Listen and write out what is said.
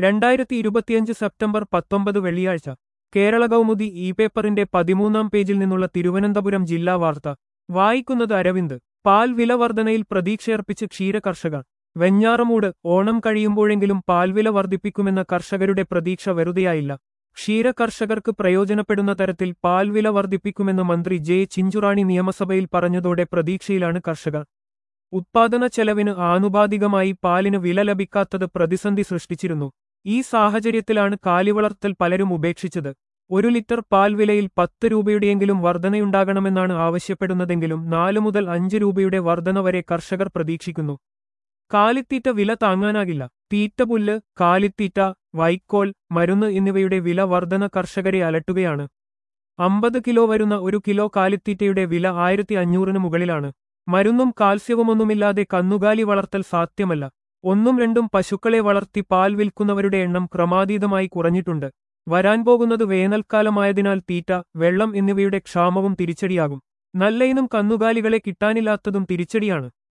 രണ്ടായിരത്തി ഇരുപത്തിയഞ്ച് സെപ്റ്റംബർ പത്തൊമ്പത് വെള്ളിയാഴ്ച കേരള കൗമുദി ഇ പേപ്പറിന്റെ പതിമൂന്നാം പേജിൽ നിന്നുള്ള തിരുവനന്തപുരം ജില്ലാ വാർത്ത വായിക്കുന്നത് അരവിന്ദ് പാൽ വില വർധനയിൽ പ്രതീക്ഷയർപ്പിച്ച് ക്ഷീരകർഷകർ വെഞ്ഞാറമൂട് ഓണം കഴിയുമ്പോഴെങ്കിലും പാൽവില വർദ്ധിപ്പിക്കുമെന്ന കർഷകരുടെ പ്രതീക്ഷ വെറുതെയായില്ല ക്ഷീരകർഷകർക്ക് പ്രയോജനപ്പെടുന്ന തരത്തിൽ പാൽവില വർദ്ധിപ്പിക്കുമെന്ന് മന്ത്രി ജെ ചിഞ്ചുറാണി നിയമസഭയിൽ പറഞ്ഞതോടെ പ്രതീക്ഷയിലാണ് കർഷകർ ഉത്പാദന ചെലവിന് ആനുപാതികമായി പാലിന് വില ലഭിക്കാത്തത് പ്രതിസന്ധി സൃഷ്ടിച്ചിരുന്നു ഈ സാഹചര്യത്തിലാണ് കാലിവളർത്തൽ പലരും ഉപേക്ഷിച്ചത് ഒരു ലിറ്റർ പാൽ വിലയിൽ പത്ത് രൂപയുടെയെങ്കിലും വർധനയുണ്ടാകണമെന്നാണ് ആവശ്യപ്പെടുന്നതെങ്കിലും നാല് മുതൽ അഞ്ച് രൂപയുടെ വർധന വരെ കർഷകർ പ്രതീക്ഷിക്കുന്നു കാലിത്തീറ്റ വില താങ്ങാനാകില്ല തീറ്റപുല്ല് കാലിത്തീറ്റ വൈക്കോൽ മരുന്ന് എന്നിവയുടെ വില വർധന കർഷകരെ അലട്ടുകയാണ് അമ്പത് കിലോ വരുന്ന ഒരു കിലോ കാലിത്തീറ്റയുടെ വില ആയിരത്തി അഞ്ഞൂറിന് മുകളിലാണ് മരുന്നും കാൽസ്യവുമൊന്നുമില്ലാതെ കന്നുകാലി വളർത്തൽ സാധ്യമല്ല ഒന്നും രണ്ടും പശുക്കളെ വളർത്തി പാൽ വിൽക്കുന്നവരുടെ എണ്ണം ക്രമാതീതമായി കുറഞ്ഞിട്ടുണ്ട് വരാൻ പോകുന്നത് വേനൽക്കാലമായതിനാൽ തീറ്റ വെള്ളം എന്നിവയുടെ ക്ഷാമവും തിരിച്ചടിയാകും നല്ല ഇനം കന്നുകാലികളെ കിട്ടാനില്ലാത്തതും തിരിച്ചടിയാണ്